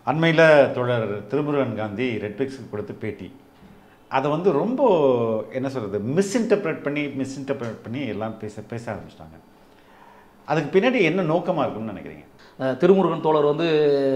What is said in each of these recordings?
அண்மையில் தோழர் திருமுருகன் காந்தி ரெட்பிக்ஸுக்கு கொடுத்த பேட்டி அதை வந்து ரொம்ப என்ன சொல்கிறது மிஸ்இன்டர்பிரட் பண்ணி மிஸ்இன்டர்பிரட் பண்ணி எல்லாம் பேச பேச ஆரம்பிச்சிட்டாங்க அதுக்கு பின்னாடி என்ன நோக்கமாக இருக்கும்னு நினைக்கிறீங்க அஹ் திருமுருகன் தோழர் வந்து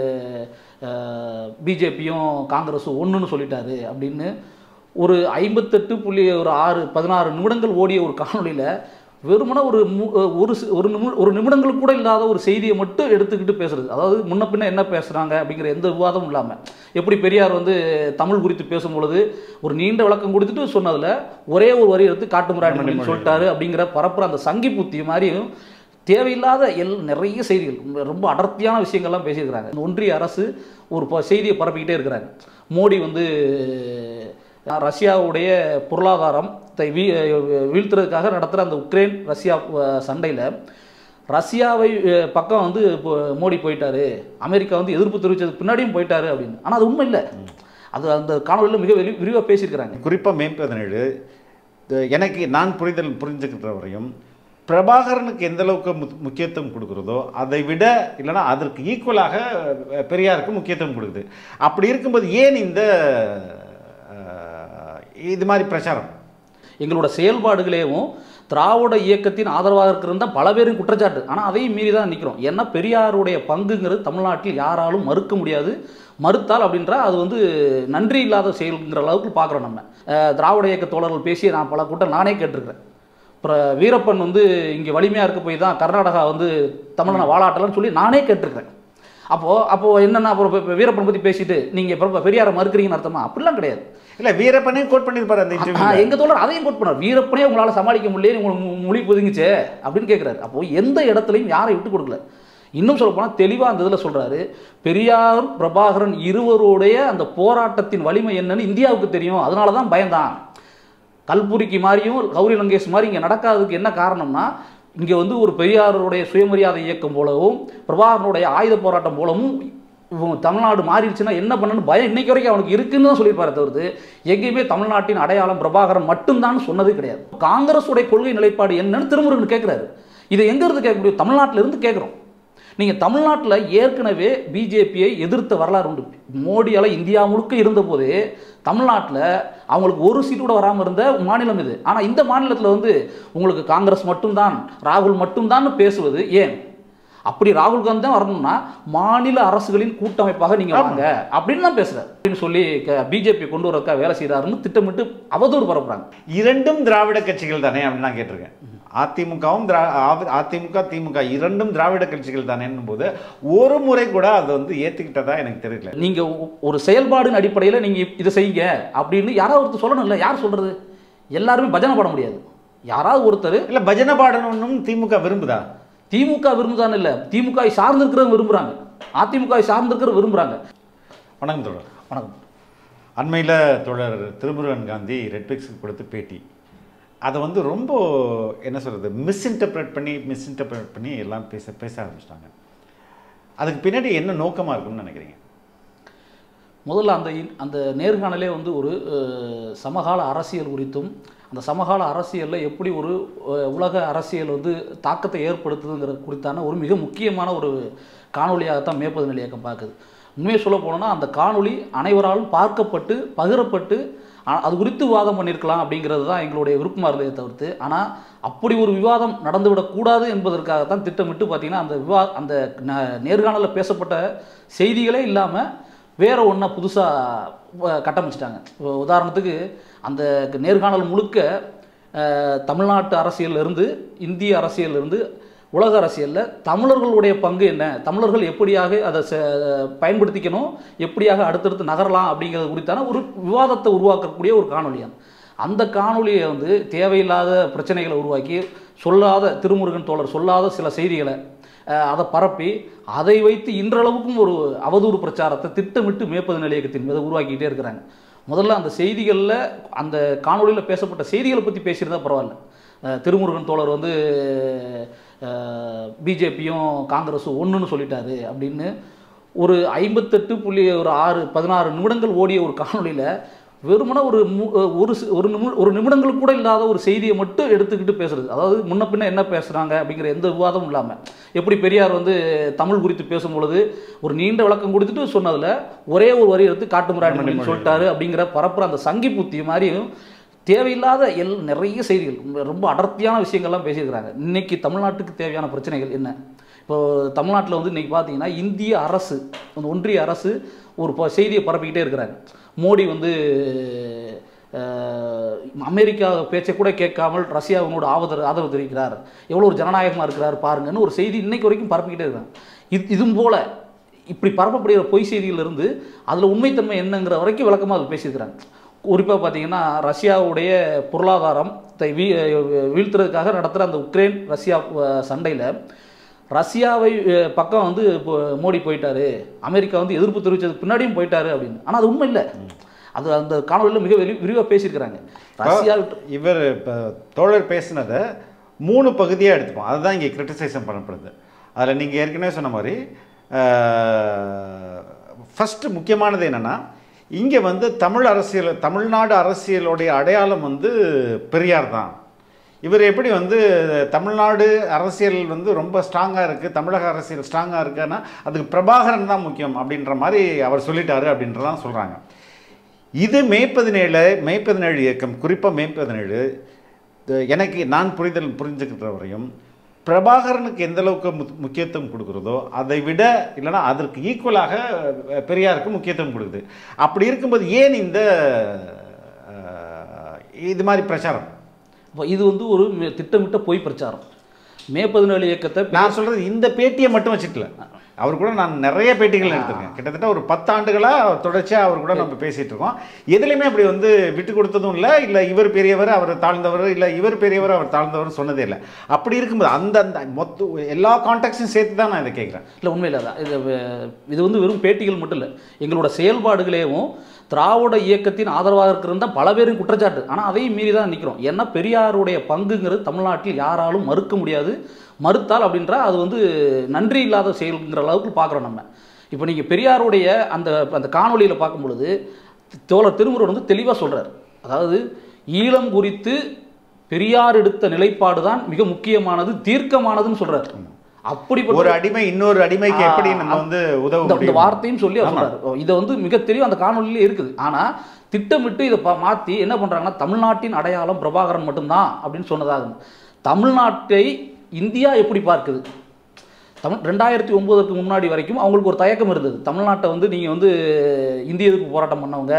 பிஜேபியும் காங்கிரஸும் ஒன்றுன்னு சொல்லிட்டாரு அப்படின்னு ஒரு ஐம்பத்தெட்டு புள்ளி ஒரு ஆறு பதினாறு நிமிடங்கள் ஓடிய ஒரு காணொளியில் வெறுமனே ஒரு மு- ஒரு சி- ஒரு நிமி ஒரு நிமிடங்கள் கூட இல்லாத ஒரு செய்தியை மட்டும் எடுத்துக்கிட்டு பேசுறது அதாவது முன்ன பின்ன என்ன பேசுகிறாங்க அப்படிங்கிற எந்த விவாதமும் இல்லாமல் எப்படி பெரியார் வந்து தமிழ் குறித்து பேசும் பொழுது ஒரு நீண்ட விளக்கம் கொடுத்துட்டு சொன்னதில் ஒரே ஒரு வரி எடுத்து காட்டுமிராண்டி மொழின்னு சொல்லிட்டாரு அப்படிங்கிற பரப்புற அந்த சங்கி புத்தி மாதிரியும் தேவையில்லாத எல் நிறைய செய்திகள் ரொம்ப அடர்த்தியான விஷயங்கள்லாம் பேசியிருக்கிறாங்க இந்த ஒன்றிய அரசு ஒரு ப- செய்தியை பரப்பிக்கிட்டே இருக்கிறாங்க மோடி வந்து அஹ், ரஷ்யாவுடைய பொருளாதாரத்தை வீ வீழ்த்துறதுக்காக நடத்துகிற அந்த உக்ரைன் ரஷ்யா சண்டையில் ரஷ்யாவை அஹ், பக்கம் வந்து இப்போ மோடி போயிட்டாரு அமெரிக்கா வந்து எதிர்ப்பு தெரிவித்ததுக்கு பின்னாடியும் போயிட்டாரு அப்படின்னு ஆனால் அது உண்மை இல்லை அது அந்த காணொலியில் மிக விரி விரிவாக பேசியிருக்கிறாங்க குறிப்பாக மே பதினேழு இது எனக்கு நான் புரிதல் புரிஞ்சுக்கிற வரையும் பிரபாகரனுக்கு எந்த அளவுக்கு மு- முக்கியத்துவம் கொடுக்குறதோ அதை விட இல்லைன்னா அதற்கு ஈக்குவலாக அஹ், பெரியாருக்கு முக்கியத்துவம் கொடுக்குது அப்படி இருக்கும்போது ஏன் இந்த அஹ், இது மாதிரி பிரச்சாரம் எங்களோட செயல்பாடுகளேவும் திராவிட இயக்கத்தின் ஆதரவாக இருக்கிறது தான் பல பேரும் குற்றச்சாட்டு ஆனால் அதையும் மீறி தான் நிற்கிறோம் ஏன்னா பெரியாருடைய பங்குங்கிறது தமிழ்நாட்டில் யாராலும் மறுக்க முடியாது மறுத்தால் அப்படின்றா அது வந்து நன்றி இல்லாத செயல்ங்கிற அளவுக்கு பார்க்குறோம் நம்ம அஹ், திராவிட இயக்க தோழர்கள் பேசி நான் பல கூட்டம் நானே கேட்டிருக்கிறேன் அப்புறம் வீரப்பன் வந்து இங்கே வலிமையாக இருக்க போய் தான் கர்நாடகா வந்து தமிழனை வாழாட்டலன்னு சொல்லி நானே கேட்டிருக்கிறேன் அப்போது அப்போது என்னென்னா அப்புறம் இப்ப வீரப்பன் பற்றி பேசிட்டு நீங்கள் இப்போ பெரியாரை மறுக்கிறீங்கன்னு அர்த்தமா அப்படிலாம் கிடையாது இல்லை வீரப்பனையும் கோட் பண்ணியிருப்பார் அந்த ஆ, இன்டர்வியூ எங்க தோழர் அதையும் கோட் பண்ணார் வீரப்பனே உங்களால சமாளிக்க முடியல உங்களுக்கு மு- மொழி புதுங்குச்சே அப்படின்னு கேட்குறாரு அப்போ எந்த இடத்துலையும் யாரை விட்டு கொடுக்கல இன்னும் சொல்ல போனால் தெளிவாக அந்த இதில் சொல்றாரு பெரியார் பிரபாகரன் இருவருடைய அந்த போராட்டத்தின் வலிமை என்னன்னு இந்தியாவுக்கு தெரியும் அதனால தான் பயந்தான் கல்புரிக்கு மாதிரியும் கௌரி லங்கேஷ் மாதிரி இங்கே நடக்காததுக்கு என்ன காரணம்னா இங்கே வந்து ஒரு பெரியாருடைய சுயமரியாதை இயக்கம் போலவும் பிரபாகரனுடைய ஆயுத போராட்டம் போலவும் இவன் தமிழ்நாடு மாறிடுச்சுன்னா என்ன பண்ணணும்னு பயம் இன்னைக்கு வரைக்கும் அவனுக்கு இருக்குன்னு தான் சொல்லியிருப்பாரு தவிர்த்து எங்கேயுமே தமிழ்நாட்டின் அடையாளம் பிரபாகரன் மட்டும்தான் சொன்னது கிடையாது காங்கிரஸுடைய கொள்கை நிலைப்பாடு என்னன்னு திருமுருகன் கேட்குறாரு இதை எங்கேருந்து கேட்க முடியும் தமிழ்நாட்டில இருந்து கேட்குறோம் நீங்கள் தமிழ்நாட்டில் ஏற்கனவே பிஜேபியை எதிர்த்த வரலாறு உண்டு மோடியால் இந்தியா முழுக்க இருந்தபோதே தமிழ்நாட்டில் அவங்களுக்கு ஒரு சீட்டு கூட வராமல் இருந்த மாநிலம் இது ஆனால் இந்த மாநிலத்தில் வந்து உங்களுக்கு காங்கிரஸ் மட்டும்தான் ராகுல் மட்டும்தான் பேசுவது ஏன் அப்படி ராகுல் காந்தி தான் வரணும்னா மாநில அரசுகளின் கூட்டமைப்பாக நீங்க வாங்க அப்படின்னு தான் பேசுறாரு அப்படின்னு சொல்லி பிஜேபி கொண்டு வரதுக்காக வேலை செய்யறாருன்னு திட்டமிட்டு அவதூறு பரப்புறாங்க இரண்டும் திராவிட கட்சிகள் தானே அப்படின்னு நான் கேட்டிருக்கேன் அதிமுகவும் திரா ஆ- அதிமுக திமுக இரண்டும் திராவிட கட்சிகள் தானேன்னும் போது ஒரு முறை கூட அதை வந்து ஏற்றுக்கிட்டதா எனக்கு தெரியல நீங்க ஒ- ஒரு செயல்பாடின் அடிப்படையில் நீங்க இதை செய்யுங்க அப்படின்னு யாராவது ஒருத்தர் சொல்லணும்ல யார் சொல்றது எல்லாருமே பஜனை பாட முடியாது யாராவது ஒருத்தர் இல்லை பஜனை பாடணும்னு திமுக விரும்புதா திமுக விரும்புதான்னு இல்லை திமுக வை சார்ந்திருக்கிறவங்க விரும்புறாங்க அதிமுக வை சார்ந்திருக்கிற விரும்புறாங்க வணக்கம் தோழர் வணக்கம் அண்மையில் தோழர் திருமுருகன் காந்தி ரெட்பிக்ஸுக்கு கொடுத்த பேட்டி அதை வந்து ரொம்ப என்ன சொல்கிறது மிஸ்இன்டர்பிரட் பண்ணி மிஸ்இன்டர்பிரட் பண்ணி எல்லாம் பேச பேச ஆரம்பிச்சிட்டாங்க அதுக்கு பின்னாடி என்ன நோக்கமாக இருக்கும்னு நினைக்கிறீங்க முதல்ல அந்த இன்- அந்த நேர்காணலே வந்து ஒரு அஹ், சமகால அரசியல் குறித்தும் அந்த சமகால அரசியலில் எப்படி ஒரு அஹ், உலக அரசியல் வந்து தாக்கத்தை ஏற்படுத்துதுங்கிற குறித்தான ஒரு மிக முக்கியமான ஒரு காணொலியாகத்தான் மேற்பது இயக்கம் பார்க்குது உண்மையை சொல்ல போனோம்னா அந்த காணொளி அனைவராலும் பார்க்கப்பட்டு பகிரப்பட்டு அ- அது குறித்து விவாதம் பண்ணியிருக்கலாம் அப்படிங்கிறது தான் எங்களுடைய விருப்பமாக இருந்ததை தவிர்த்து ஆனால் அப்படி ஒரு விவாதம் நடந்துவிடக்கூடாது என்பதற்காகத்தான் திட்டமிட்டு பார்த்தீங்கன்னா அந்த விவா அந்த ந- நேர்காணலில் பேசப்பட்ட செய்திகளே இல்லாமல் வேற ஒன்றை புதுசாக கட்டமைச்சிட்டாங்க இப்போ உதாரணத்துக்கு அந்த நேர்காணல் முழுக்க அஹ், தமிழ்நாட்டு அரசியல்ல இருந்து இந்திய அரசியல்ல இருந்து உலக அரசியலில் தமிழர்களுடைய பங்கு என்ன தமிழர்கள் எப்படியாக அதை செ- பயன்படுத்திக்கணும் எப்படியாக அடுத்தடுத்து நகரலாம் அப்படிங்கிறது குறித்தான ஒரு விவாதத்தை உருவாக்கக்கூடிய ஒரு காணொலியான் அந்த காணொலியை வந்து தேவையில்லாத பிரச்சனைகளை உருவாக்கி சொல்லாத திருமுருகன் தோழர் சொல்லாத சில செய்திகளை அஹ், அதை பரப்பி அதை வைத்து இன்றளவுக்கும் ஒரு அவதூறு பிரச்சாரத்தை திட்டமிட்டு மேற்பது நிலையகத்தின் மீது உருவாக்கிக்கிட்டே இருக்கிறாங்க முதல்ல அந்த செய்திகளில் அந்த காணொளியில் பேசப்பட்ட செய்திகளை பற்றி பேசியிருந்தா பரவாயில்ல அஹ், திருமுருகன் தோழர் வந்து பிஜேபியும் காங்கிரஸும் ஒன்றுன்னு சொல்லிட்டாரு அப்படின்னு ஒரு ஐம்பத்தெட்டு புள்ளி ஒரு ஆறு பதினாறு நிமிடங்கள் ஓடிய ஒரு காணொளியில் வெறுமனே ஒரு மு- ஒரு சி- ஒரு நிமி ஒரு நிமிடங்கள் கூட இல்லாத ஒரு செய்தியை மட்டும் எடுத்துக்கிட்டு பேசுறது அதாவது முன்ன பின்ன என்ன பேசுகிறாங்க அப்படிங்கிற எந்த விவாதமும் இல்லாமல் எப்படி பெரியார் வந்து தமிழ் குறித்து பேசும் பொழுது ஒரு நீண்ட விளக்கம் கொடுத்துட்டு சொன்னதில் ஒரே ஒரு வரி எடுத்து காட்டுமிராண்டி மொழின்னு சொல்லிட்டாரு அப்படிங்கிற பரப்புற அந்த சங்கி புத்தி மாதிரியும் தேவையில்லாத எல் நிறைய செய்திகள் ரொம்ப அடர்த்தியான விஷயங்கள்லாம் பேசியிருக்கிறாங்க இன்னைக்கு தமிழ்நாட்டுக்கு தேவையான பிரச்சனைகள் என்ன இப்போ தமிழ்நாட்டில் வந்து இன்னைக்கு பார்த்தீங்கன்னா இந்திய அரசு அந்த ஒன்றிய அரசு ஒரு ப- செய்தியை பரப்பிக்கிட்டே இருக்கிறாங்க மோடி வந்து அஹ், அமெரிக்கா பேச்சை கூட கேட்காமல் ரஷ்யாவினோட ஆதரவு ஆதரவு தெரிவிக்கிறார் எவ்வளோ ஒரு ஜனநாயகமாக இருக்கிறார் பாருங்கன்னு ஒரு செய்தி இன்னைக்கு வரைக்கும் பரப்பிக்கிட்டே இருக்காங்க இது இதுவும் போல இப்படி பரப்பப்படுகிற பொய் செய்தியிலிருந்து அதில் உண்மைத்தன்மை என்னங்கிற வரைக்கும் விளக்கமாக அதில் பேசியிருக்கிறாங்க குறிப்பாக பார்த்தீங்கன்னா ரஷ்யாவுடைய பொருளாதாரம் தை வீ வீழ்த்துறதுக்காக நடத்துகிற அந்த உக்ரைன் ரஷ்யா சண்டையில் ரஷ்யாவை அஹ், பக்கம் வந்து இப்போ மோடி போயிட்டாரு அமெரிக்கா வந்து எதிர்ப்பு தெரிவித்ததுக்கு பின்னாடியும் போயிட்டாரு அப்படின்னு ஆனால் அது உண்மை இல்லை அது அந்த காணொலியில் மிக விரி விரிவாக பேசியிருக்கிறாங்க ரஷ்யா விட்டு- இவர் இப்போ தோழர் பேசினதை மூணு பகுதியாக எடுத்துப்போம் அதுதான் இங்கே கிரிட்டிசைசம் பண்ணப்படுது அதில் நீங்கள் ஏற்கனவே சொன்ன மாதிரி ஃபஸ்ட்டு முக்கியமானது என்னென்னா இங்கே வந்து தமிழ் அரசியல் தமிழ்நாடு அரசியலுடைய அடையாளம் வந்து பெரியார் தான் இவர் எப்படி வந்து தமிழ்நாடு அரசியல் வந்து ரொம்ப ஸ்ட்ராங்காக இருக்குது தமிழக அரசியல் ஸ்ட்ராங்காக இருக்குன்னா அதுக்கு பிரபாகரன் தான் முக்கியம் அப்படின்ற மாதிரி அவர் சொல்லிட்டாரு அப்படின்றதான் சொல்கிறாங்க இது மே பதினேழு மே பதினேழு இயக்கம் குறிப்பாக மே பதினேழு த- எனக்கு நான் புரிதல் புரிஞ்சுக்கிற வரையும் பிரபாகரனுக்கு எந்த அளவுக்கு மு- முக்கியத்துவம் கொடுக்குறதோ அதை விட இல்லைன்னா அதற்கு ஈக்குவலாக அஹ், பெரியாருக்கு முக்கியத்துவம் கொடுக்குது அப்படி இருக்கும்போது ஏன் இந்த அஹ், இது மாதிரி பிரச்சாரம் இப்போ இது வந்து ஒரு மே- திட்டமிட்ட பொய் பிரச்சாரம் மே பதினேழு இயக்கத்தை நான் சொல்றது இந்த பேட்டியை மட்டும் வச்சுக்கல அவர் கூட நான் நிறைய பேட்டிகள் எடுத்திருக்கேன் கிட்டத்தட்ட ஒரு பத்து ஆண்டுகளாக தொடர்ச்சியாக அவர் கூட நம்ம பேசிட்டு இருக்கோம் எதுலையுமே அப்படி வந்து விட்டு கொடுத்ததும் இல்லை இல்லை இவர் பெரியவர் அவர் தாழ்ந்தவர் இல்லை இவர் பெரியவர் அவர் தாழ்ந்தவர் சொன்னதே இல்லை அப்படி இருக்கும்போது அந்த அந்த மொத்த எல்லா கான்டாக்ட்ஸையும் சேர்த்து தான் நான் இதை கேட்குறேன் இல்லை உண்மையில் அதான் இது வே- இது வந்து வெறும் பேட்டிகள் மட்டும் இல்லை எங்களோட செயல்பாடுகளேவும் திராவிட இயக்கத்தின் ஆதரவாக இருக்கிறது தான் பல பேரும் குற்றச்சாட்டு ஆனால் அதையும் மீறி தான் நிற்கிறோம் ஏன்னா பெரியாருடைய பங்குங்கிறது தமிழ்நாட்டில் யாராலும் மறுக்க முடியாது மறுத்தால் அப்படின்றா அது வந்து நன்றி இல்லாத செயல்ங்கிற அளவுக்கு பார்க்குறோம் நம்ம இப்போ நீங்கள் பெரியாருடைய அந்த அந்த காணொளியில் பார்க்கும் பொழுது தோழர் திருமுருகன் வந்து தெளிவாக சொல்கிறார் அதாவது ஈழம் குறித்து பெரியார் எடுத்த நிலைப்பாடு தான் மிக முக்கியமானது தீர்க்கமானதுன்னு சொல்றாரு அப்படிப்பட்ட ஒரு அடிமை இன்னொரு அடிமைக்கு எப்படி நம்ம வந்து உதவ இந்த- இந்த முடியும் வார்த்தையும் சொல்லி அவர் ஆமா. சொல்றாரு இதை வந்து மிக தெளிவாக அந்த காணொலியிலே இருக்குது ஆனா திட்டமிட்டு இதை பா- மாத்தி என்ன பண்றாங்கன்னா தமிழ்நாட்டின் அடையாளம் பிரபாகரன் மட்டும்தான் அப்படின்னு சொன்னதாக தமிழ்நாட்டை இந்தியா எப்படி பார்க்குது தமிழ் ரெண்டாயிரத்தி ஒம்போதுக்கு முன்னாடி வரைக்கும் அவங்களுக்கு ஒரு தயக்கம் இருந்தது தமிழ்நாட்டை வந்து நீங்கள் வந்து இந்திய எதிர்ப்பு போராட்டம் பண்ணவங்க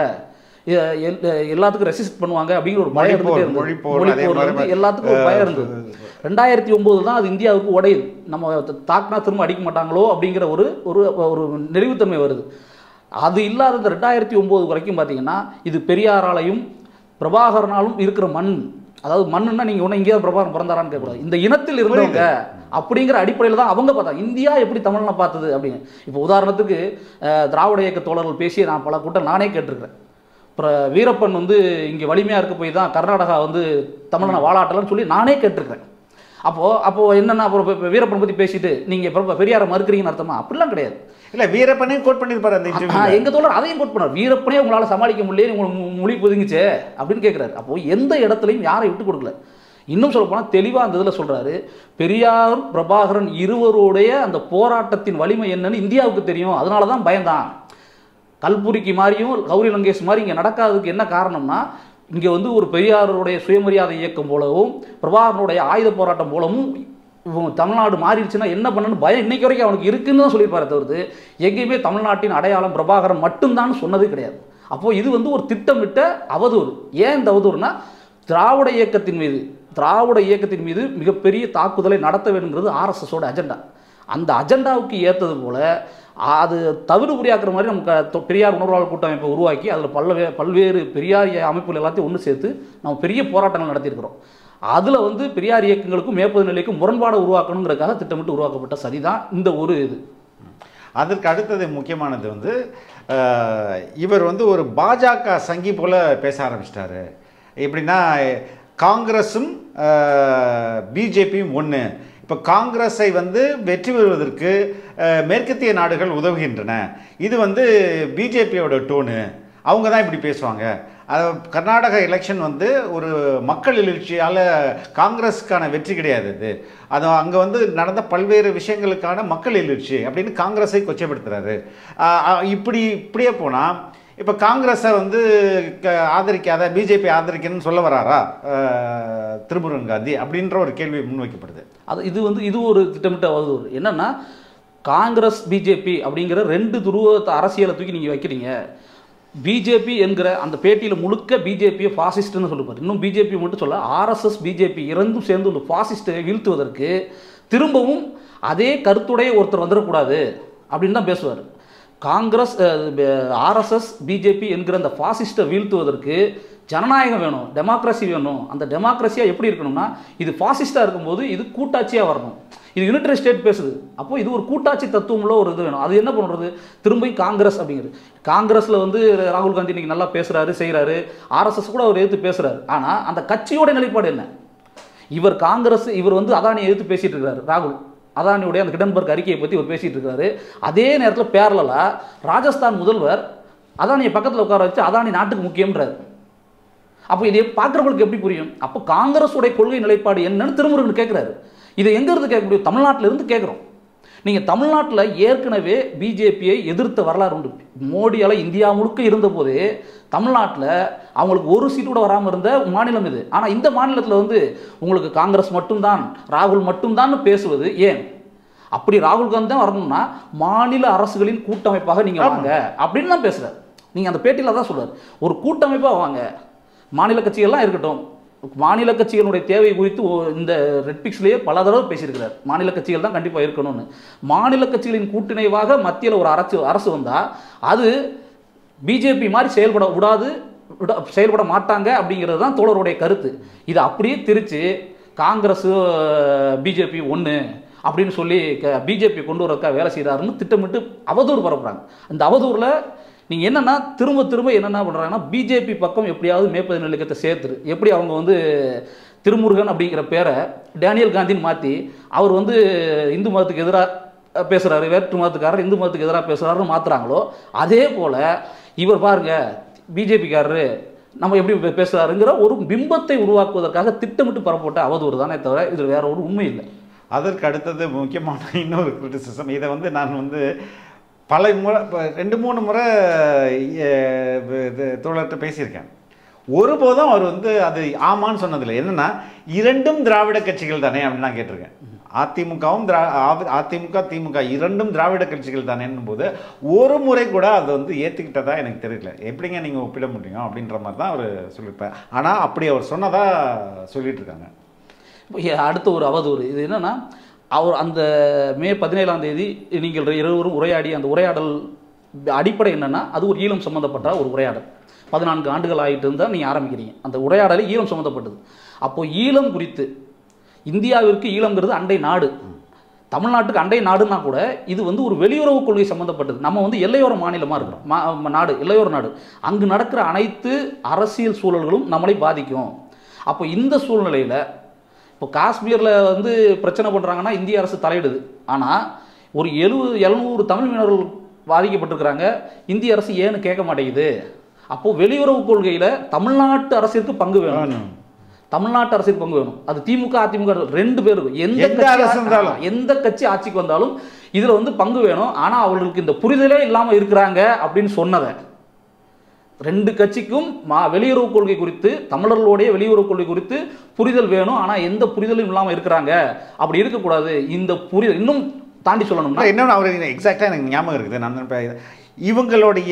எ- எல்- எல்லாத்துக்கும் ரெசிஸ்ட் பண்ணுவாங்க அப்படிங்கிற ஒரு பயம் மொழிப்போர், இருந்துட்டே இருந்தது மொழிப்போர், மொழிப்போர்ல அதே மாதிரி, இருந்து எல்லாத்துக்கும் ஒரு பயம் இருந்தது ரெண்டாயிரத்தி ஒம்பது தான் அது இந்தியாவுக்கு உடையுது நம்ம த- தாக்குனா திரும்ப அடிக்க மாட்டாங்களோ அப்படிங்கிற ஒரு ஒரு ஒரு நெறிவுத்தன்மை வருது அது இல்லாத இந்த ரெண்டாயிரத்தி ஒம்பது வரைக்கும் பார்த்தீங்கன்னா இது பெரியாராலையும் பிரபாகரனாலும் இருக்கிற மண் அதாவது மண்ணுன்னா நீங்கள் ஒன்றும் இங்கேயாவது பிரபாகரன் பிறந்தாரான்னு கேட்கக்கூடாது இந்த இனத்தில் இருந்தவங்க அப்படிங்கிற அடிப்படையில் தான் அவங்க பார்த்தாங்க இந்தியா எப்படி தமிழ்னை பார்த்தது அப்படின்னு இப்போ உதாரணத்துக்கு அஹ், திராவிட இயக்க தோழர்கள் பேசி நான் பல கூட்டம் நானே கேட்டிருக்கிறேன் அப்புறம் வீரப்பன் வந்து இங்கே வலிமையாக இருக்க போய் தான் கர்நாடகா வந்து தமிழனை வாழாட்டலன்னு சொல்லி நானே கேட்டிருக்கிறேன் அப்போது அப்போது என்னென்ன அப்புறம் இப்ப- இப்ப வீரப்பன் பற்றி பேசிட்டு நீங்கள் இப்போ பெரியாரை மறுக்கிறீங்கன்னு அர்த்தமா அப்படிலாம் கிடையாது இல்ல வீரப்பனே கோட் பண்ணியிருப்பாரு அந்த ஆ, இன்டர்வியூ எங்க தோழர் அதையும் கோட் பண்ணார் வீரப்பனே உங்களால் சமாளிக்க முடியல உங்களுக்கு மு- மொழி புதுங்குச்சே அப்படின்னு கேட்குறாரு அப்போ எந்த இடத்துலையும் யாரை விட்டு கொடுக்கல இன்னும் சொல்ல போனால் தெளிவாக அந்த இதில் சொல்றாரு பெரியார் பிரபாகரன் இருவருடைய அந்த போராட்டத்தின் வலிமை என்னன்னு இந்தியாவுக்கு தெரியும் அதனால தான் பயந்தான் கல்புரிக்கு மாதிரியும் கௌரி லங்கேஷ் மாதிரி இங்கே நடக்காததுக்கு என்ன காரணம்னா இங்கே வந்து ஒரு பெரியாருடைய சுயமரியாதை இயக்கம் போலவும் பிரபாகரனுடைய ஆயுத போராட்டம் போலவும் இவங்க தமிழ்நாடு மாறிடுச்சுன்னா என்ன பண்ணணும்னு பயம் இன்னைக்கு வரைக்கும் அவனுக்கு இருக்குன்னு தான் சொல்லியிருப்பாரு தவிர்த்து எங்கேயுமே தமிழ்நாட்டின் அடையாளம் பிரபாகரன் மட்டும்தான் சொன்னது கிடையாது அப்போது இது வந்து ஒரு திட்டமிட்ட அவதூறு ஏன் இந்த அவதூறுனா திராவிட இயக்கத்தின் மீது திராவிட இயக்கத்தின் மீது மிகப்பெரிய தாக்குதலை நடத்த வேணுங்கிறது ஆர்எஸ்எஸோட அஜெண்டா அந்த அஜெண்டாவுக்கு ஏற்றது போல அது தவிடு புரியாக்குற மாதிரி நம்ம க- தொ- பெரியார் உணர்வாளர் கூட்டமைப்பை உருவாக்கி அதில் பல்வே பல்வேறு பெரியார் அமைப்புகள் எல்லாத்தையும் ஒன்று சேர்த்து நம்ம பெரிய போராட்டங்கள் நடத்தியிருக்கிறோம் அதில் வந்து பெரியார் இயக்கங்களுக்கும் மேற்பது நிலைக்கும் முரண்பாடை உருவாக்கணுங்கிறதுக்காக திட்டமிட்டு உருவாக்கப்பட்ட சரிதான் இந்த ஒரு இது அதற்கு அடுத்தது முக்கியமானது வந்து அஹ், இவர் வந்து ஒரு பாஜக சங்கி போல பேச ஆரம்பிச்சிட்டாரு எப்படின்னா காங்கிரஸும் பிஜேபியும் ஒன்று இப்போ காங்கிரஸை வந்து வெற்றி பெறுவதற்கு அஹ், மேற்கத்திய நாடுகள் உதவுகின்றன இது வந்து பிஜேபியோட டோனு அவங்க தான் இப்படி பேசுவாங்க அது கர்நாடக எலெக்ஷன் வந்து ஒரு மக்கள் எழுச்சியால் காங்கிரஸுக்கான வெற்றி கிடையாது இது அது அங்கே வந்து நடந்த பல்வேறு விஷயங்களுக்கான மக்கள் எழுச்சி அப்படின்னு காங்கிரஸை கொச்சைப்படுத்துறாரு ஆஹ் ஆஹ் இப்படி இப்படியே போனால் இப்போ காங்கிரஸை வந்து க- ஆதரிக்காத பிஜேபி ஆதரிக்கணும்னு சொல்ல வராரா ஆஹ் திருமுருகன் காந்தி அப்படின்ற ஒரு கேள்வி முன்வைக்கப்படுது அது இது வந்து இது ஒரு திட்டமிட்ட அவதூறு என்னன்னா காங்கிரஸ் பிஜேபி அப்படிங்கிற ரெண்டு துருவ அரசியலை தூக்கி நீங்கள் வைக்கிறீங்க பிஜேபி என்கிற அந்த பேட்டியில் முழுக்க பிஜேபியை ஃபாசிஸ்ட்னு சொல்லுவார் இன்னும் பிஜேபி மட்டும் சொல்ல ஆர்எஸ்எஸ் பிஜேபி இரண்டும் சேர்ந்து ஒரு ஃபாசிஸ்ட்டை வீழ்த்துவதற்கு திரும்பவும் அதே கருத்துடைய ஒருத்தர் வந்துடக்கூடாது அப்படின்னு தான் பேசுவார் காங்கிரஸ் ஆர்எஸ்எஸ் பிஜேபி என்கிற அந்த ஃபாசிஸ்ட்டை வீழ்த்துவதற்கு ஜனநாயகம் வேணும் டெமோக்ரஸி வேணும் அந்த டெமோக்ரஸியாக எப்படி இருக்கணும்னா இது ஃபாசிஸ்டாக இருக்கும்போது இது கூட்டாட்சியாக வரணும் இது யூனிட்டரி ஸ்டேட் பேசுது அப்போ இது ஒரு கூட்டாட்சி தத்துவமுள்ள ஒரு இது வேணும் அது என்ன பண்ணுறது திரும்பி காங்கிரஸ் அப்படிங்கிறது காங்கிரஸில் வந்து ராகுல் காந்தி இன்னைக்கு நல்லா பேசுகிறாரு செய்கிறாரு ஆர்எஸ்எஸ் கூட அவர் எதிர்த்து பேசுகிறாரு ஆனால் அந்த கட்சியோட நிலைப்பாடு என்ன இவர் காங்கிரஸ் இவர் வந்து அதானியை எதிர்த்து பேசிட்டு இருக்காரு ராகுல் அதானியுடைய அந்த கிடன்பர்க் அறிக்கையை பற்றி இவர் பேசிட்டு இருக்காரு அதே நேரத்தில் பேரலா ராஜஸ்தான் முதல்வர் அதானியை பக்கத்தில் உட்கார வச்சு அதானி நாட்டுக்கு முக்கியம்ன்றாரு அப்போ இதை பார்க்குறவங்களுக்கு எப்படி புரியும் அப்போ காங்கிரஸுடைய கொள்கை நிலைப்பாடு என்னன்னு திருமுருகன் கேட்குறாரு இதை எங்கேருந்து கேட்க முடியும் தமிழ்நாட்டில இருந்து கேட்குறோம் நீங்கள் தமிழ்நாட்டில் ஏற்கனவே பிஜேபியை எதிர்த்த வரலாறு உண்டு மோடியால் இந்தியா முழுக்க இருந்தபோதே தமிழ்நாட்டில் அவங்களுக்கு ஒரு சீட்டு கூட வராமல் இருந்த மாநிலம் இது ஆனால் இந்த மாநிலத்தில் வந்து உங்களுக்கு காங்கிரஸ் மட்டும்தான் ராகுல் மட்டும்தான் பேசுவது ஏன் அப்படி ராகுல் காந்தி தான் வரணும்னா மாநில அரசுகளின் கூட்டமைப்பாக நீங்கள் வாங்க அப்படின்னு தான் பேசுகிறார் நீங்கள் அந்த பேட்டியில் தான் சொல்றாரு ஒரு கூட்டமைப்பாக வாங்க மாநில கட்சிகள்லாம் இருக்கட்டும் மாநில கட்சிகளுடைய தேவை குறித்து ஓ- இந்த ரெட்பிக்ஸ்லேயே பல தடவை பேசியிருக்கிறார் மாநில கட்சிகள் தான் கண்டிப்பாக இருக்கணும்னு மாநில கட்சிகளின் கூட்டிணைவாக மத்தியில் ஒரு அரசு அரசு வந்தால் அது பிஜேபி மாதிரி செயல்பட விடாது விட செயல்பட மாட்டாங்க அப்படிங்கிறது தான் தோழருடைய கருத்து இதை அப்படியே திரிச்சு காங்கிரஸ் பிஜேபி ஒன்று அப்படின்னு சொல்லி பிஜேபி கொண்டு வரதுக்காக வேலை செய்கிறாருன்னு திட்டமிட்டு அவதூறு பரப்புறாங்க அந்த அவதூறில் நீங்கள் என்னென்னா திரும்ப திரும்ப என்னென்ன பண்ணுறாங்கன்னா பிஜேபி பக்கம் எப்படியாவது மேற்பது நிலையத்தை சேர்த்துரு எப்படி அவங்க வந்து திருமுருகன் அப்படிங்கிற பேரை டேனியல் காந்தின்னு மாற்றி அவர் வந்து இந்து மதத்துக்கு எதிராக பேசுகிறாரு வேற்று மதத்துக்காரர் இந்து மதத்துக்கு எதிராக பேசுகிறாருன்னு மாற்றுறாங்களோ அதே போல் இவர் பாருங்க பிஜேபிக்காரரு நம்ம எப்படி பே- பேசுறாருங்கிற ஒரு பிம்பத்தை உருவாக்குவதற்காக திட்டமிட்டு பரப்பப்பட்ட அவதூறு தானே தவிர இதில் வேற ஒரு உண்மை இல்லை அதற்கு அடுத்தது முக்கியமான இன்னொரு கிரிட்டிசிசம் இதை வந்து நான் வந்து பல முறை இப்ப ரெண்டு மூணு முறை அஹ், இது தோழர்கிட்ட பேசியிருக்கேன் ஒருபோதும் அவர் வந்து அது ஆமான்னு சொன்னதில்லை என்னன்னா இரண்டும் திராவிட கட்சிகள் தானே அப்படின்னு நான் கேட்டிருக்கேன் அதிமுகவும் திரா ஆ- அதிமுக திமுக இரண்டும் திராவிட கட்சிகள் தானேன்னும் போது ஒரு முறை கூட அதை வந்து ஏற்றுக்கிட்டதா எனக்கு தெரியல எப்படிங்க நீங்கள் ஒப்பிட முடியும் அப்படின்ற மாதிரி தான் அவர் சொல்லியிருப்பார் ஆனால் அப்படி அவர் சொன்னதா சொல்லிட்டு இருக்காங்க இப்போ ஏ- அடுத்த ஒரு அவதூறு இது என்னன்னா அவர் அந்த மே பதினேழாம் தேதி நீங்கள் இருவரும் உரையாடி அந்த உரையாடல் அடிப்படை என்னன்னா அது ஒரு ஈழம் சம்மந்தப்பட்ட ஒரு உரையாடல் பதினான்கு ஆண்டுகள் ஆகிட்டு இருந்தால் நீங்கள் ஆரம்பிக்கிறீங்க அந்த உரையாடலே ஈழம் சம்மந்தப்பட்டது அப்போ ஈழம் குறித்து இந்தியாவிற்கு ஈழம்ங்கிறது அண்டை நாடு தமிழ்நாட்டுக்கு அண்டை நாடுனா கூட இது வந்து ஒரு வெளியுறவு கொள்கை சம்மந்தப்பட்டது நம்ம வந்து எல்லையோர மாநிலமாக இருக்கிறோம் மா ம- நாடு எல்லையோர நாடு அங்கு நடக்கிற அனைத்து அரசியல் சூழல்களும் நம்மளை பாதிக்கும் அப்போ இந்த சூழ்நிலையில் இப்போ காஷ்மீரில் வந்து பிரச்சனை பண்ணுறாங்கன்னா இந்திய அரசு தலையிடுது ஆனால் ஒரு எழுபது எழுநூறு தமிழ் மீனவர்கள் பாதிக்கப்பட்டிருக்கிறாங்க இந்திய அரசு ஏன்னு கேட்க மாட்டேங்குது அப்போ வெளியுறவு கொள்கையில் தமிழ்நாட்டு அரசிற்கு பங்கு வேணும் வேணும். தமிழ்நாட்டு அரசிற்கு பங்கு வேணும் அது திமுக அதிமுக ரெண்டு பேருக்கும் எந்த எந்த கட்சி அரசு இருந்தாலும். ஆ, எந்த கட்சி ஆட்சிக்கு வந்தாலும் இதுல வந்து பங்கு வேணும் ஆனா அவர்களுக்கு இந்த புரிதலே இல்லாம இருக்கிறாங்க அப்படின்னு சொன்னதை ரெண்டு கட்சிக்கும் மா வெளியுறவு கொள்கை குறித்து தமிழர்களுடைய வெளியுறவு கொள்கை குறித்து புரிதல் வேணும் ஆனா எந்த புரிதலும் இல்லாம இருக்கிறாங்க அப்படி இருக்கக்கூடாது இந்த புரிதல் இன்னும் தாண்டி சொல்லணும்னா இன்னொன்று அவர் எக்ஸாக்டாக எனக்கு ஞாபகம் இருக்குது நான் இப்ப இவங்களுடைய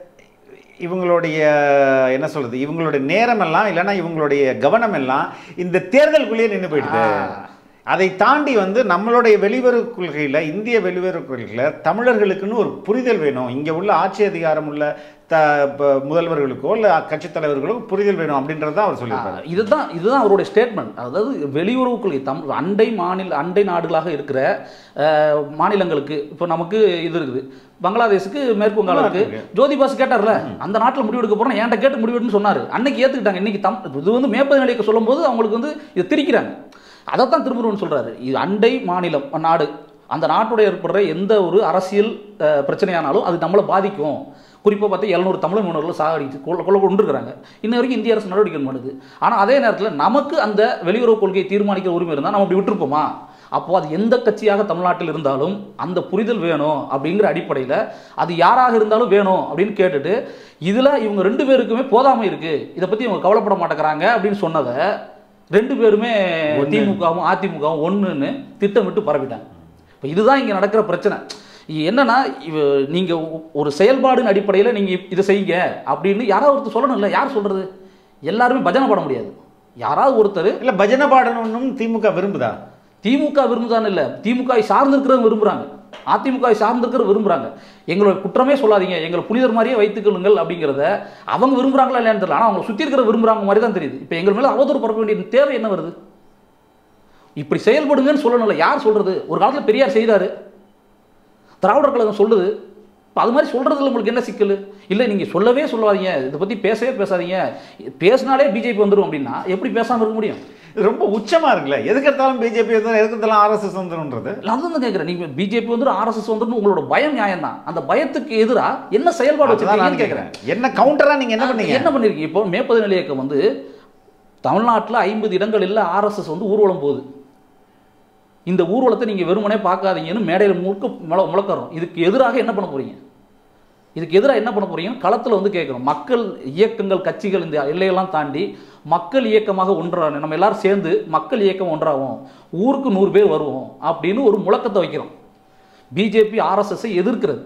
இவங்களுடைய என்ன சொல்றது இவங்களுடைய நேரம் எல்லாம் இல்லைன்னா இவங்களுடைய கவனம் எல்லாம் இந்த தேர்தலுக்குள்ளேயே நின்று போயிடுது அதை தாண்டி வந்து நம்மளுடைய வெளியுறவு கொள்கையில் இந்திய வெளியுறவு கொள்கையில் தமிழர்களுக்குன்னு ஒரு புரிதல் வேணும் இங்கே உள்ள ஆட்சி அதிகாரம் உள்ள த ப- முதல்வர்களுக்கோ இல்லை கட்சித் தலைவர்களுக்கோ புரிதல் வேணும் அப்படின்றது தான் அவர் சொல்லியிருப்பாரு ஆ, இதுதான் இதுதான் அவருடைய ஸ்டேட்மெண்ட் அதாவது வெளியுறவு கொள்கை தம் அண்டை மாநில அண்டை நாடுகளாக இருக்கிற அஹ், மாநிலங்களுக்கு இப்போ நமக்கு இது இருக்குது பங்களாதேஷுக்கு மேற்கு வங்காளம் இருக்கு ஜோதி பாஸ் கேட்டார்ல அந்த நாட்டில் முடிவெடுக்க போறோம் என்கிட்ட கேட்டு முடிவெடுன்னு சொன்னாரு அன்னைக்கு ஏத்துக்கிட்டாங்க இன்னைக்கு தம் இது வந்து மேற்பது நிலைக்கு சொல்லும்போது அவங்களுக்கு வந்து இதை திரிக்கிறாங்க அதைத்தான் திருமுருகன் சொல்றாரு இது அண்டை மாநிலம் நாடு அந்த நாட்டோட ஏற்படுற எந்த ஒரு அரசியல் அஹ், பிரச்சனையானாலும் அது நம்மளை பாதிக்கும் குறிப்பாக பார்த்தா எழுநூறு தமிழ் மீனவர்கள் சாகடிச்சு கொள்ள கொள்ள கொண்டிருக்கிறாங்க இன்ன வரைக்கும் இந்திய அரசு நடவடிக்கை பண்ணுது ஆனால் அதே நேரத்தில் நமக்கு அந்த வெளியுறவு கொள்கையை தீர்மானிக்கிற உரிமை இருந்தால் நம்ம அப்படி விட்டுருப்போமா அப்போ அது எந்த கட்சியாக தமிழ்நாட்டில் இருந்தாலும் அந்த புரிதல் வேணும் அப்படிங்கிற அடிப்படையில் அது யாராக இருந்தாலும் வேணும் அப்படின்னு கேட்டுட்டு இதில் இவங்க ரெண்டு பேருக்குமே போதாமை இருக்குது இதை பற்றி இவங்க கவலைப்பட மாட்டேங்கிறாங்க அப்படின்னு சொன்னதை ரெண்டு பேருமே ஒண்ணு. திமுகவும் அதிமுகவும் ஒன்றுன்னு திட்டமிட்டு பரப்பிட்டாங்க இப்போ இதுதான் இங்கே நடக்கிற பிரச்சனை இது என்னன்னா இவ நீங்கள் ஒரு செயல்பாடுன்னு அடிப்படையில் நீங்கள் இதை செய்யுங்க அப்படின்னு யாராவது ஒருத்தர் சொல்லணும்ல யார் சொல்கிறது எல்லாருமே பஜனை பாட முடியாது யாராவது ஒருத்தர் இல்ல பஜனை பாடணும்னு திமுக விரும்புதா திமுக விரும்புதான்னு இல்லை திமுக சார்ந்திருக்கிறவங்க விரும்புகிறாங்க அதிமுக சார்ந்திருக்கிற விரும்புகிறாங்க எங்களோட குற்றமே சொல்லாதீங்க எங்களை புனிதர் மாதிரியே வைத்துக்கொள்ளுங்கள் அப்படிங்கிறத அவங்க விரும்புகிறாங்களா இல்லையான்னு தெரியல ஆனால் அவங்க சுற்றி இருக்கிற விரும்புகிறாங்க மாதிரி தான் தெரியுது இப்போ எங்கள் மேலே அவதூறு பரப்ப வேண்டிய தேவை என்ன வருது இப்படி செயல்படுங்கன்னு சொல்லணும்ல யார் சொல்கிறது ஒரு காலத்தில் பெரியார் செய்தார் திராவிடர் கழகம் சொல்லுது இப்போ அது மாதிரி சொல்கிறதுல உங்களுக்கு என்ன சிக்கல் இல்லை நீங்கள் சொல்லவே சொல்லாதீங்க இதை பற்றி பேசவே பேசாதீங்க பேசினாலே பிஜேபி வந்துடும் அப்படின்னா எப்படி பேசாமல் இருக்க முடியும் இது ரொம்ப உச்சமா இருக்குல்ல எதுக்கு எடுத்தாலும் பிஜேபி வந்துடும் எதுக்கு எடுத்தாலும் ஆர்எஸ்எஸ் வந்துடும்ன்றது நான் தான் கேட்குறேன் நீங்கள் பிஜேபி வந்து ஆர்எஸ்எஸ் வந்து உங்களோட பயம் நியாயம் தான் அந்த பயத்துக்கு எதிராக என்ன செயல்பாடு அதுதான் நான் வச்சிருக்கீங்கன்னு கேட்கிறேன் கேட்குறேன் என்ன கவுண்டரா நீங்க என்ன பண்ணீங்க என்ன பண்ணிருக்கீங்க இப்போ மேற்பது நிலை இயக்கம் வந்து தமிழ்நாட்டில் ஐம்பது இடங்களில் ஆர்எஸ்எஸ் வந்து ஊர்வலம் போகுது இந்த ஊர்வலத்தை நீங்கள் வெறுமனே பார்க்காதீங்கன்னு மேடையில் முழுக்க முழ முழக்கறோம் இதுக்கு எதிராக என்ன பண்ண போறீங்க இதுக்கு எதிராக என்ன பண்ண போறீங்கன்னு களத்தில் வந்து கேட்குறோம் மக்கள் இயக்கங்கள் கட்சிகள் இந்த எல்லையெல்லாம் தாண்டி மக்கள் இயக்கமாக ஒன்றா நம்ம எல்லாரும் சேர்ந்து மக்கள் இயக்கம் ஒன்றாகும் ஊருக்கு நூறு பேர் வருவோம் அப்படின்னு ஒரு முழக்கத்தை வைக்கிறோம் பிஜேபி ஆர்எஸ்எஸ்ஸை எதிர்க்கிறது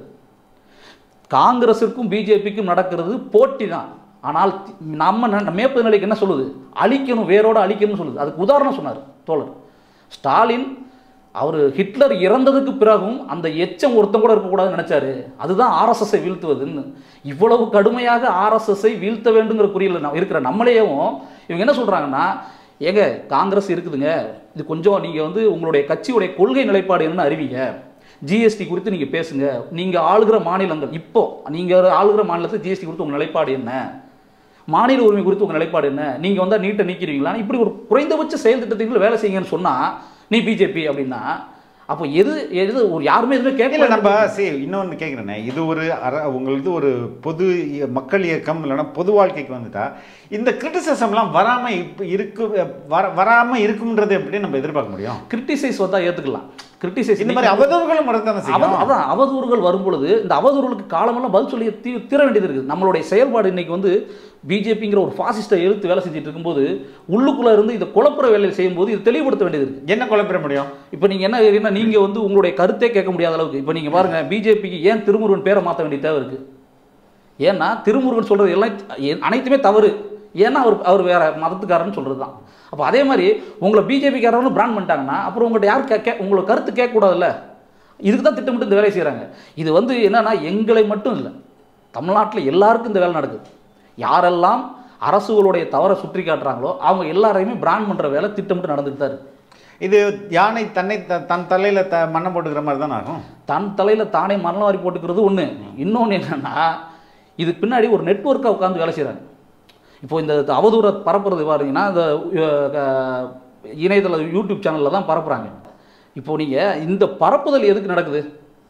காங்கிரஸிற்கும் பிஜேபிக்கும் நடக்கிறது போட்டி தான் ஆனால் தி- நம்ம ந- மேற்பது நிலைக்கு என்ன சொல்லுது அழிக்கணும் வேரோட அழிக்கணும்னு சொல்லுது அதுக்கு உதாரணம் சொன்னார் தோழர் ஸ்டாலின் அவர் ஹிட்லர் இறந்ததுக்கு பிறகும் அந்த எச்சம் ஒருத்தன் கூட இருக்கக்கூடாதுன்னு நினைச்சாரு அதுதான் ஆர்எஸ்எஸ்ஸை வீழ்த்துவதுன்னு இவ்வளவு கடுமையாக ஆர்எஸ்எஸ்ஸை வீழ்த்த வேண்டுங்கிற குறியில் ந- இருக்கிற நம்மளையும் இவங்க என்ன சொல்றாங்கன்னா ஏங்க காங்கிரஸ் இருக்குதுங்க இது கொஞ்சம் நீங்கள் வந்து உங்களுடைய கட்சியுடைய கொள்கை நிலைப்பாடு என்னன்னு அறிவிங்க ஜிஎஸ்டி குறித்து நீங்கள் பேசுங்க நீங்கள் ஆளுகிற மாநிலங்கள் இப்போ நீங்கள் ஆளுகிற மாநிலத்தில் ஜிஎஸ்டி குறித்து உங்கள் நிலைப்பாடு என்ன மாநில உரிமை குறித்து உங்கள் நிலைப்பாடு என்ன நீங்கள் வந்தால் நீட்டை நீக்கிறீங்களா இப்படி ஒரு குறைந்தபட்ச செயல் திட்டத்துக்குள்ள வேலை செய்யுங்கன்னு சொன்னால் நீ பிஜேபி அப்படின்னா அப்போ எது எது ஒரு யாருமே எதுவுமே இல்ல கேட்கல நம்ம சரி இன்னொன்று கேட்குறேனே இது ஒரு அற உங்களது ஒரு பொது இய- மக்கள் இயக்கம் இல்லைன்னா பொது வாழ்க்கைக்கு வந்துட்டா இந்த கிரிட்டிசிசம்லாம் வராம இப்போ இருக்கு வர வராம இருக்கும்ன்றது எப்படி நம்ம எதிர்பார்க்க முடியும் கிரிட்டிசைஸ் வந்தால் ஏற்றுக்கலாம் கிரிட்டிசைஸ் இந்த மாதிரி அவதூறுகளும் வரத்தானே அவ- செய்யும் அதான் அவதூறுகள் வரும் பொழுது இந்த அவதூறுகளுக்கு காலமெல்லாம் பதில் சொல்லி தீ தீர வேண்டியது இருக்குது நம்மளுடைய செயல்பாடு இன்னைக்கு வந்து பிஜேபிங்கிற ஒரு பாசிஸ்ட்டை எழுத்து வேலை செஞ்சுட்டு இருக்கும்போது உள்ளுக்குள்ளே இருந்து இதை குழப்புற வேலையை செய்யும்போது இது தெளிவுபடுத்த வேண்டியது இருக்குது என்ன குழப்பிட முடியும் இப்போ நீங்கள் என்ன கேட்குறீங்கன்னா நீங்கள் வந்து உங்களுடைய கருத்தே கேட்க முடியாத அளவுக்கு இப்போ நீங்கள் பாருங்கள் பிஜேபிக்கு ஏன் திருமுருகன் பேரை மாற்ற வேண்டிய தேவை இருக்குது ஏன்னா திருமுருகன் சொல்கிறது எல்லாம் எ- அனைத்துமே தவறு ஏன்னா அவர் அவர் வேற மதத்துக்காரன்னு சொல்கிறது தான் அப்போ அதே மாதிரி உங்களை பிஜேபிக்காரன்னு பிராண்ட் பண்ணிட்டாங்கன்னா அப்புறம் உங்கள்கிட்ட யார் கே கே உங்களை கருத்து கேட்கக்கூடாதுல்ல இதுக்கு தான் திட்டமிட்டு இந்த வேலையை செய்கிறாங்க இது வந்து என்னன்னா எங்களை மட்டும் இல்லை தமிழ்நாட்டில் எல்லாருக்கும் இந்த வேலை நடக்குது யாரெல்லாம் அரசுகளுடைய தவறை சுற்றி காட்டுறாங்களோ அவங்க எல்லாரையுமே பிராண்ட் பண்ணுற வேலை திட்டமிட்டு நடந்துட்டு தான் இருக்கு இது யானை தன்னை த- தன் தலையில த மண்ணை போட்டுக்கிற மாதிரி தானே ஆகும் தன் தலையில் தானே மரணம் வாரி போட்டுக்கிறது ஒன்று இன்னொன்று என்னன்னா இதுக்கு பின்னாடி ஒரு நெட்வொர்க்காக உட்காந்து வேலை செய்கிறாங்க இப்போ இந்த அவதூறை பரப்புறது பாருங்கன்னா இந்த அஹ், க- இணையதள யூடியூப் சேனலில் தான் பரப்புகிறாங்க இப்போ நீங்கள் இந்த பரப்புதல் எதுக்கு நடக்குது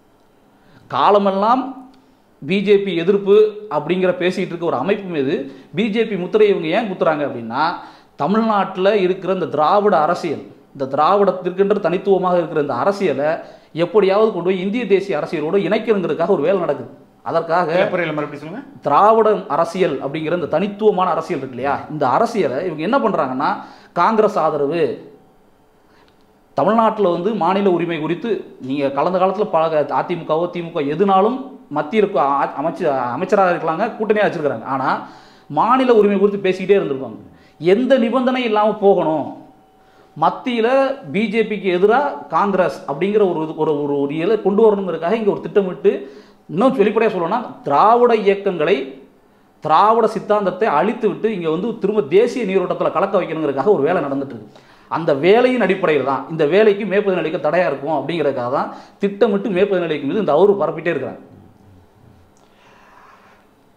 காலமெல்லாம் பிஜேபி எதிர்ப்பு அப்படிங்கிற பேசிகிட்டு இருக்க ஒரு அமைப்பு மீது பிஜேபி முத்திரை இவங்க ஏன் குத்துறாங்க அப்படின்னா தமிழ்நாட்டில் இருக்கிற இந்த திராவிட அரசியல் இந்த திராவிடத்திற்கென்ற தனித்துவமாக இருக்கிற இந்த அரசியலை எப்படியாவது கொண்டு போய் இந்திய தேசிய அரசியலோடு இணைக்கணுங்கிறதுக்காக ஒரு வேலை நடக்குது அதற்காக புரியல மறுபடியும் சொல்லுங்க திராவிட அரசியல் அப்படிங்கிற இந்த தனித்துவமான அரசியல் இருக்கு இல்லையா இந்த அரசியலை இவங்க என்ன பண்ணுறாங்கன்னா காங்கிரஸ் ஆதரவு தமிழ்நாட்டில் வந்து மாநில உரிமை குறித்து நீங்கள் கலந்த காலத்தில் பல அதிமுகவோ திமுக எதுனாலும் மத்திய இருக்க ஆ- அமைச்சு அமைச்சராக இருக்கலாங்க கூட்டணியாக வச்சுருக்கிறாங்க ஆனால் மாநில உரிமை குறித்து பேசிக்கிட்டே இருந்திருப்பாங்க எந்த நிபந்தனை இல்லாமல் போகணும் மத்தியில் பிஜேபிக்கு எதிராக காங்கிரஸ் அப்படிங்கிற ஒரு இது- ஒரு ஒரு ஒரு இலை கொண்டு வரணுங்கிறதுக்காக இங்கே ஒரு திட்டமிட்டு இன்னும் வெளிப்படையாக சொல்லணும்னா திராவிட இயக்கங்களை திராவிட சித்தாந்தத்தை அழித்து விட்டு இங்கே வந்து திரும்ப தேசிய நீரோட்டத்தில் கலக்க வைக்கணுங்கிறதுக்காக ஒரு வேலை நடந்துட்டு இருக்கு அந்த வேலையின் அடிப்படையில் தான் இந்த வேலைக்கு மேற்பது நிலைக்கு தடையாக இருக்கும் அப்படிங்கிறதுக்காக தான் திட்டமிட்டு மேற்பது நிலைக்கு மீது இந்த அவரு பரப்பிட்டே இருக்கிறாங்க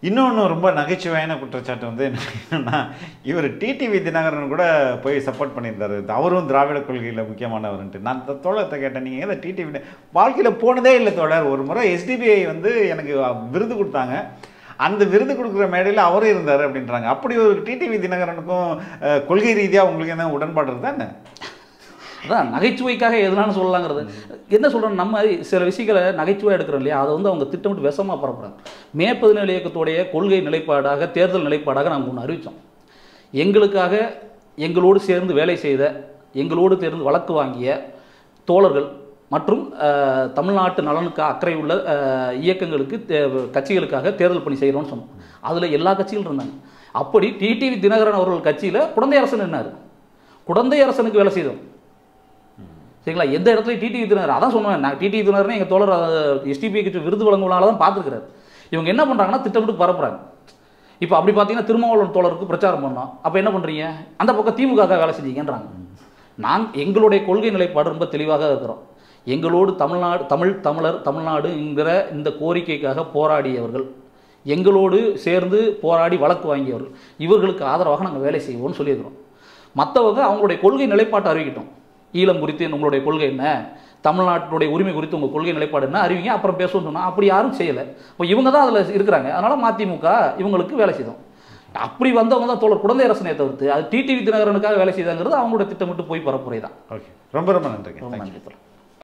இன்னொன்று ரொம்ப நகைச்சுவையான குற்றச்சாட்டு வந்து என்னன்னா இவர் டிடிவி தினகரன் கூட போய் சப்போர்ட் பண்ணியிருந்தாரு அவரும் திராவிட கொள்கையில் முக்கியமானவர்ன்ட்டு நான் அந்த தோழத்தை கேட்டேன் நீங்கள் ஏதோ டிடிவி வாழ்க்கையில் போனதே இல்லை தோழர் ஒரு முறை எஸ்டிபிஐ வந்து எனக்கு விருது கொடுத்தாங்க அந்த விருது கொடுக்குற மேடையில் அவரும் இருந்தார் அப்படின்றாங்க அப்படி ஒரு டிடிவி தினகரனுக்கும் அஹ், கொள்கை ரீதியாக உங்களுக்கு என்ன உடன்பாடு இருக்குதா என்ன அதான் நகைச்சுவைக்காக எதுனாலும் சொல்லலாங்கிறது என்ன சொல்கிறோம் நம்ம சில விஷயங்களை நகைச்சுவை எடுக்கிறோம் இல்லையா அதை வந்து அவங்க திட்டமிட்டு விஷமாக பரப்புறாங்க மே பதினேழு இயக்கத்துடைய கொள்கை நிலைப்பாடாக தேர்தல் நிலைப்பாடாக நாங்கள் ஒன்று அறிவித்தோம் எங்களுக்காக எங்களோடு சேர்ந்து வேலை செய்த எங்களோடு சேர்ந்து வழக்கு வாங்கிய தோழர்கள் மற்றும் அஹ், தமிழ்நாட்டு நலனுக்கு அக்கறை உள்ள அஹ், இயக்கங்களுக்கு தே- கட்சிகளுக்காக தேர்தல் பணி செய்கிறோம்னு சொன்னோம் அதில் எல்லா கட்சிகளும் இருந்தாங்க அப்படி டிடிவி தினகரன் அவர்கள் கட்சியில் குழந்தை அரசன் நின்னார் குழந்தை அரசனுக்கு வேலை செய்தோம் சரிங்களா எந்த இடத்துல டிடிவி தினகர் அதான் சொன்னேன் நான் டிடிவி தினகரனே எங்கள் தோழர் எஸ்டிபிக்கு விருது வழங்குவனால தான் பார்த்துருக்கிறாரு இவங்க என்ன பண்ணுறாங்கன்னா திட்டமிட்டு பரப்புறாங்க இப்போ அப்படி பார்த்தீங்கன்னா திருமாவளவன் தோழருக்கு பிரச்சாரம் பண்ணோம் அப்போ என்ன பண்ணுறீங்க அந்த பக்கம் திமுக வேலை செஞ்சீங்கன்றாங்க நான் எங்களுடைய கொள்கை நிலைப்பாடு ரொம்ப தெளிவாக இருக்கிறோம் எங்களோடு தமிழ்நாடு தமிழ் தமிழர் தமிழ்நாடு என்கிற இந்த கோரிக்கைக்காக போராடியவர்கள் எங்களோடு சேர்ந்து போராடி வழக்கு வாங்கியவர்கள் இவர்களுக்கு ஆதரவாக நாங்கள் வேலை செய்வோம்னு சொல்லியிருக்கிறோம் மற்றவங்க அவங்களுடைய கொள்கை நிலைப்பாட்டை அறிவிக்கட்டும் ஈழம் குறித்து உங்களுடைய கொள்கை என்ன தமிழ்நாட்டுடைய உரிமை குறித்து உங்கள் கொள்கை நிலைப்பாடு என்ன அறிவிங்க அப்புறம் பேசுவோம்னு சொன்னால் அப்படி யாரும் செய்யலை இப்போ இவங்க தான் அதில் இருக்கிறாங்க அதனால் மதிமுக இவங்களுக்கு வேலை செய்தோம் அப்படி வந்தவங்க தான் தோழர் குழந்தை அரசனை தவிர்த்து அது டிடிவி தினகரனுக்காக வேலை செய்தாங்கிறது அவங்களோட திட்டமிட்டு போய் பரப்புரை தான் ஓகே ரொம்ப ரொம்ப நன்றிங்க ரொம்ப Thank you. நன்றி தோழர்